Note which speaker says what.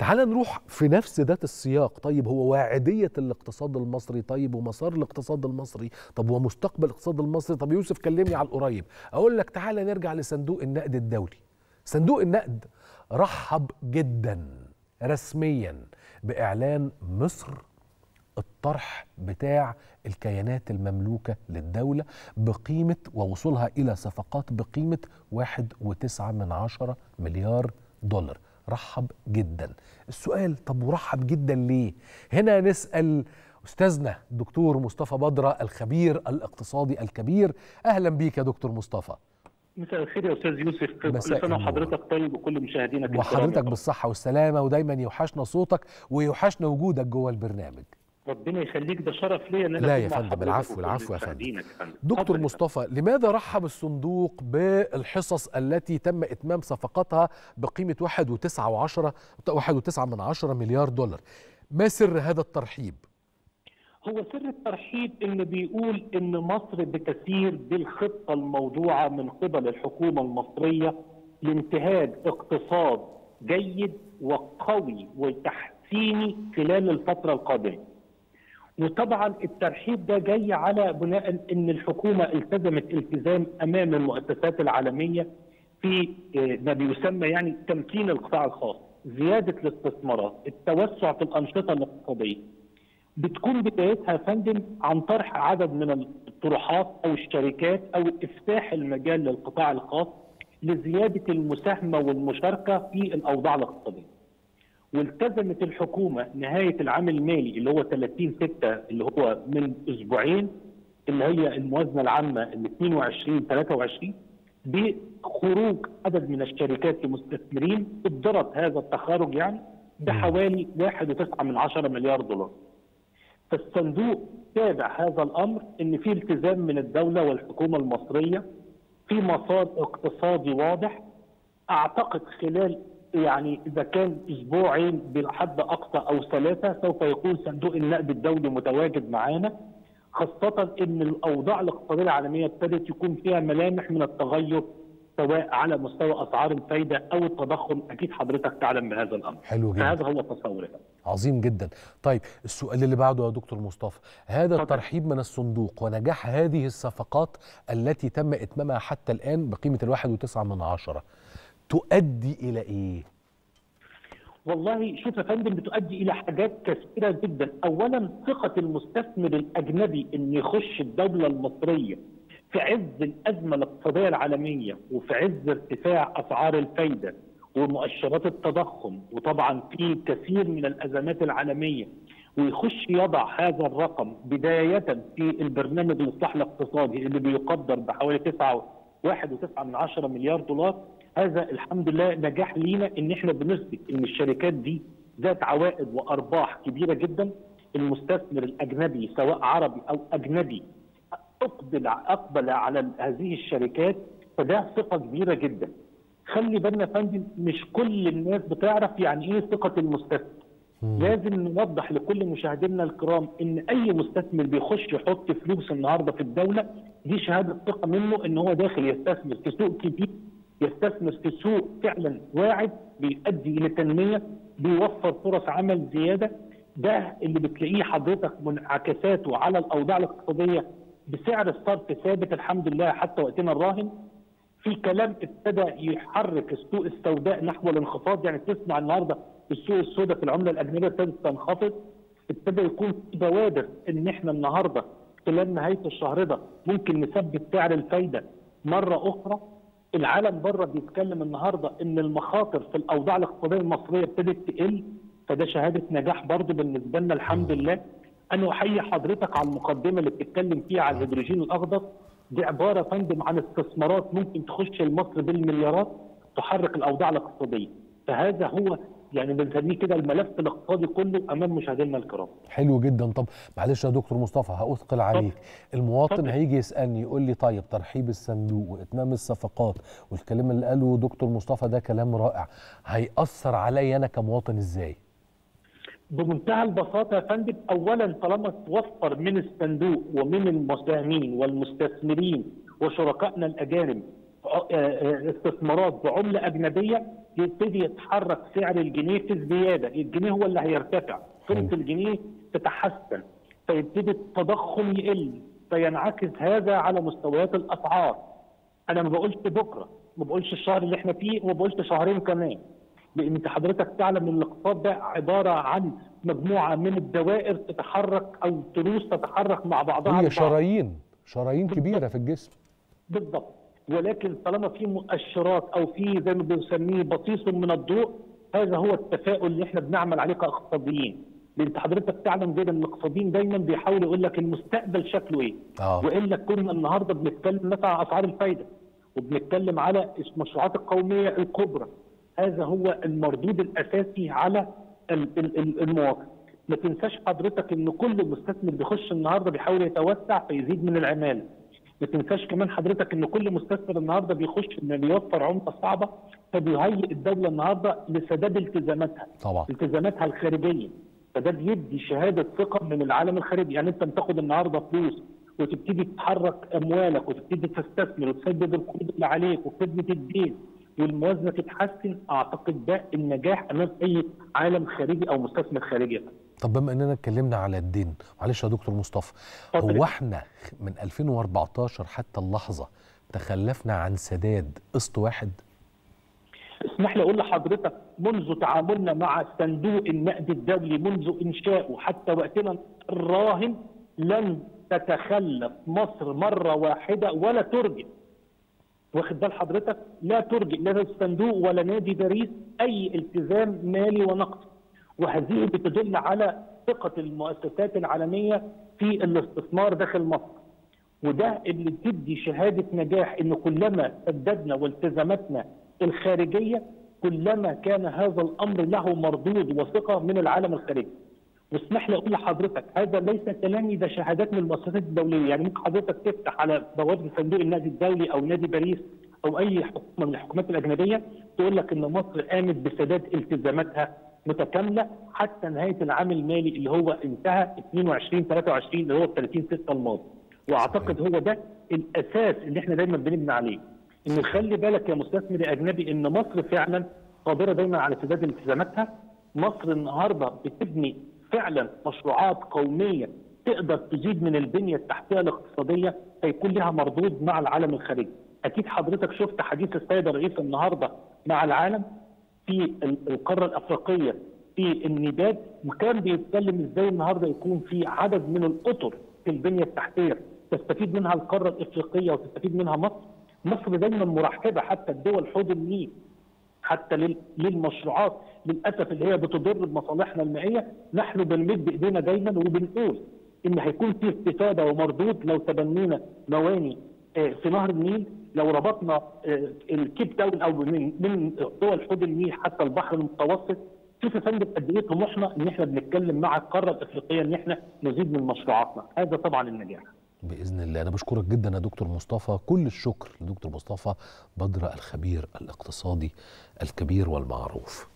Speaker 1: تعال نروح في نفس ذات السياق طيب هو واعدية الاقتصاد المصري طيب ومسار الاقتصاد المصري طب ومستقبل الاقتصاد المصري طب يوسف كلمني على القريب اقول لك تعال نرجع لصندوق النقد الدولي صندوق النقد رحب جدا رسميا باعلان مصر الطرح بتاع الكيانات المملوكة للدولة بقيمة ووصولها إلى صفقات بقيمة واحد وتسعة من عشرة مليار دولار رحب جدا السؤال طب ورحب جدا ليه هنا نسأل أستاذنا الدكتور مصطفى بدرة الخبير الاقتصادي الكبير أهلا بيك يا دكتور مصطفى
Speaker 2: مساء الخير يا استاذ يوسف كل
Speaker 1: مساء
Speaker 2: سنه
Speaker 1: النور.
Speaker 2: وحضرتك طيب وكل مشاهدينا الكرام.
Speaker 1: وحضرتك بالصحة والسلامة ودايما يوحشنا صوتك ويوحشنا وجودك جوه البرنامج
Speaker 2: ربنا يخليك ده شرف ليا ان انا
Speaker 1: لا
Speaker 2: أكون
Speaker 1: يا
Speaker 2: مع
Speaker 1: فندم،
Speaker 2: حضرتك
Speaker 1: العفو،
Speaker 2: وكل
Speaker 1: العفو يا فندم.
Speaker 2: مشاهدينك يا فندم.
Speaker 1: دكتور
Speaker 2: اتفضل يا
Speaker 1: مصطفى لماذا رحب الصندوق بالحصص التي تم إتمام صفقاتها بقيمة واحد وتسعة وعشرة واحد وتسعة من عشرة مليار دولار ما سر هذا الترحيب
Speaker 2: هو سر الترحيب ان بيقول ان مصر بتسير بالخطه الموضوعه من قبل الحكومه المصريه لانتهاج اقتصاد جيد وقوي وتحسيني خلال الفتره القادمه. وطبعا الترحيب ده جاي على بناء ان الحكومه التزمت التزام امام المؤسسات العالميه في آه، ما بيسمى يعني تمكين القطاع الخاص، زياده الاستثمارات، التوسع في الانشطه الاقتصاديه. بتكون بدايتها يا فندم عن طرح عدد من الطروحات او الشركات او افتاح المجال للقطاع الخاص لزياده المساهمه والمشاركه في الاوضاع الاقتصاديه. والتزمت الحكومه نهايه العام المالي اللي هو 30 6 اللي هو من اسبوعين اللي هي الموازنه العامه ال 22 23 بخروج عدد من الشركات لمستثمرين قدرت هذا التخارج يعني بحوالي 1.9 من عشرة مليار دولار. فالصندوق تابع هذا الامر ان في التزام من الدوله والحكومه المصريه في مسار اقتصادي واضح اعتقد خلال يعني اذا كان اسبوعين بحد اقصى او ثلاثه سوف يكون صندوق النقد الدولي متواجد معانا خاصه ان الاوضاع الاقتصاديه العالميه ابتدت يكون فيها ملامح من التغير سواء على مستوى اسعار الفايده او التضخم اكيد حضرتك تعلم بهذا الامر
Speaker 1: حلو جدا
Speaker 2: فهذا هو تصوري
Speaker 1: عظيم جدا طيب السؤال اللي بعده يا دكتور مصطفى هذا
Speaker 2: اتفضل.
Speaker 1: الترحيب من الصندوق ونجاح هذه الصفقات التي تم إتمامها حتى الآن بقيمة الواحد وتسعة من عشرة تؤدي إلى إيه؟
Speaker 2: والله شوف يا فندم بتؤدي الى حاجات كثيره جدا، اولا ثقه المستثمر الاجنبي ان يخش الدوله المصريه في عز الازمه الاقتصاديه العالميه وفي عز ارتفاع اسعار الفايده ومؤشرات التضخم وطبعا في كثير من الازمات العالميه ويخش يضع هذا الرقم بدايه في البرنامج الاصلاح الاقتصادي اللي بيقدر بحوالي 9 1.9 من عشرة مليار دولار هذا الحمد لله نجاح لينا ان احنا بنثبت ان الشركات دي ذات عوائد وارباح كبيره جدا المستثمر الاجنبي سواء عربي او اجنبي اقبل اقبل على هذه الشركات فده ثقه كبيره جدا خلي بالنا يا فندم مش كل الناس بتعرف يعني ايه ثقه المستثمر لازم نوضح لكل مشاهدينا الكرام ان اي مستثمر بيخش يحط فلوس النهارده في الدوله دي شهاده ثقه منه ان هو داخل يستثمر في سوق كبير يستثمر في سوق فعلا واعد بيؤدي الى تنميه بيوفر فرص عمل زياده ده اللي بتلاقيه حضرتك منعكساته على الاوضاع الاقتصاديه بسعر الصرف ثابت الحمد لله حتى وقتنا الراهن في كلام ابتدى يحرك السوق السوداء نحو الانخفاض يعني تسمع النهارده السوق السوداء في العمله الاجنبيه ابتدت تنخفض ابتدى يكون في بوادر ان احنا النهارده خلال نهايه الشهر ده ممكن نثبت سعر الفايده مره اخرى العالم بره بيتكلم النهارده ان المخاطر في الاوضاع الاقتصاديه المصريه ابتدت تقل فده شهاده نجاح برضه بالنسبه لنا الحمد لله انا احيي حضرتك على المقدمه اللي بتتكلم فيها على الهيدروجين الاخضر دي عباره يا فندم عن استثمارات ممكن تخش لمصر بالمليارات تحرك الاوضاع الاقتصاديه فهذا هو يعني بنسميه كده الملف الاقتصادي كله امام مشاهدينا الكرام
Speaker 1: حلو جدا طب معلش يا دكتور مصطفى هأثقل عليك المواطن
Speaker 2: اتفضل.
Speaker 1: هيجي يسألني يقول لي طيب ترحيب الصندوق وإتمام الصفقات والكلام اللي قاله دكتور مصطفى ده كلام رائع هيأثر عليا أنا كمواطن إزاي؟
Speaker 2: بمنتهى البساطه يا فندم اولا طالما توفر من الصندوق ومن المساهمين والمستثمرين وشركائنا الاجانب ع- آه، آه، استثمارات بعمله اجنبيه يبتدي يتحرك سعر الجنيه في الزياده، الجنيه هو اللي هيرتفع، قيمه الجنيه تتحسن، فيبتدي التضخم يقل، فينعكس هذا على مستويات الاسعار. انا ما بقولش بكره، ما بقولش الشهر اللي احنا فيه وما بقولش شهرين كمان. لان انت حضرتك تعلم ان الاقتصاد ده عباره عن مجموعه من الدوائر تتحرك او تروس تتحرك مع بعضها
Speaker 1: هي
Speaker 2: البعض.
Speaker 1: شرايين شرايين كبيره في الجسم
Speaker 2: بالضبط ولكن طالما في مؤشرات او في زي ما بنسميه بصيص من الضوء هذا هو التفاؤل اللي احنا بنعمل عليه كاقتصاديين لان حضرتك تعلم جدا ان الاقتصاديين دايما بيحاولوا يقول لك المستقبل شكله ايه
Speaker 1: اه
Speaker 2: والا كنا النهارده بنتكلم مثلا على اسعار الفايده وبنتكلم على المشروعات القوميه الكبرى هذا هو المردود الاساسي على ال- ال- ال- المواطن ما تنساش حضرتك ان كل مستثمر بيخش النهارده بيحاول يتوسع فيزيد من العماله ما تنساش كمان حضرتك ان كل مستثمر النهارده بيخش انه بيوفر عمله صعبه فبيهيئ الدوله النهارده لسداد التزاماتها
Speaker 1: طبعا
Speaker 2: التزاماتها الخارجيه فده بيدي شهاده ثقه من العالم الخارجي يعني انت بتاخد النهارده فلوس وتبتدي تحرك اموالك وتبتدي تستثمر وتسدد القروض اللي عليك وخدمه الدين والموازنه تتحسن اعتقد ده النجاح امام اي عالم خارجي او مستثمر خارجي
Speaker 1: طب بما اننا اتكلمنا على الدين معلش يا دكتور مصطفى
Speaker 2: اتفضل.
Speaker 1: هو احنا من 2014 حتى اللحظه تخلفنا عن سداد قسط واحد
Speaker 2: اسمح لي اقول لحضرتك منذ تعاملنا مع صندوق النقد الدولي منذ انشائه حتى وقتنا الراهن لن تتخلف مصر مره واحده ولا ترجع واخد بال حضرتك لا ترجع لا الصندوق ولا نادي باريس اي التزام مالي ونقدي وهذه بتدل على ثقه المؤسسات العالميه في الاستثمار داخل مصر وده اللي بتدي شهاده نجاح ان كلما سددنا والتزاماتنا الخارجيه كلما كان هذا الامر له مردود وثقه من العالم الخارجي. واسمح لي اقول لحضرتك هذا ليس كلامي ده شهادات من المؤسسات الدوليه، يعني ممكن حضرتك تفتح على بوابه صندوق النادي الدولي او نادي باريس او اي حكومه من الحكومات الاجنبيه تقول لك ان مصر قامت بسداد التزاماتها متكامله حتى نهايه العام المالي اللي هو انتهى 22 23 اللي هو 30 6 الماضي. واعتقد هو ده الاساس اللي احنا دايما بنبني عليه. ان خلي بالك يا مستثمر اجنبي ان مصر فعلا قادره دايما على سداد التزاماتها مصر النهارده بتبني فعلا مشروعات قوميه تقدر تزيد من البنيه التحتيه الاقتصاديه فيكون لها مردود مع العالم الخارجي. اكيد حضرتك شفت حديث السيد الرئيس النهارده مع العالم في ال- القاره الافريقيه في النداد وكان بيتكلم ازاي النهارده يكون في عدد من الاطر في البنيه التحتيه تستفيد منها القاره الافريقيه وتستفيد منها مصر. مصر دايما مرحبه حتى الدول حوض النيل حتى لل- للمشروعات للاسف اللي هي بتضر بمصالحنا المائيه نحن بنمد ايدينا دايما وبنقول ان هيكون في استفاده ومردود لو تبنينا مواني آه، في نهر النيل لو ربطنا آه، الكيب تاون او من من دول حوض النيل حتى البحر المتوسط شوف يا فندم قد ايه طموحنا ان احنا بنتكلم مع القاره الافريقيه ان احنا نزيد من مشروعاتنا هذا طبعا النجاح
Speaker 1: باذن الله انا بشكرك جدا يا دكتور مصطفى كل الشكر لدكتور مصطفى بدر الخبير الاقتصادي الكبير والمعروف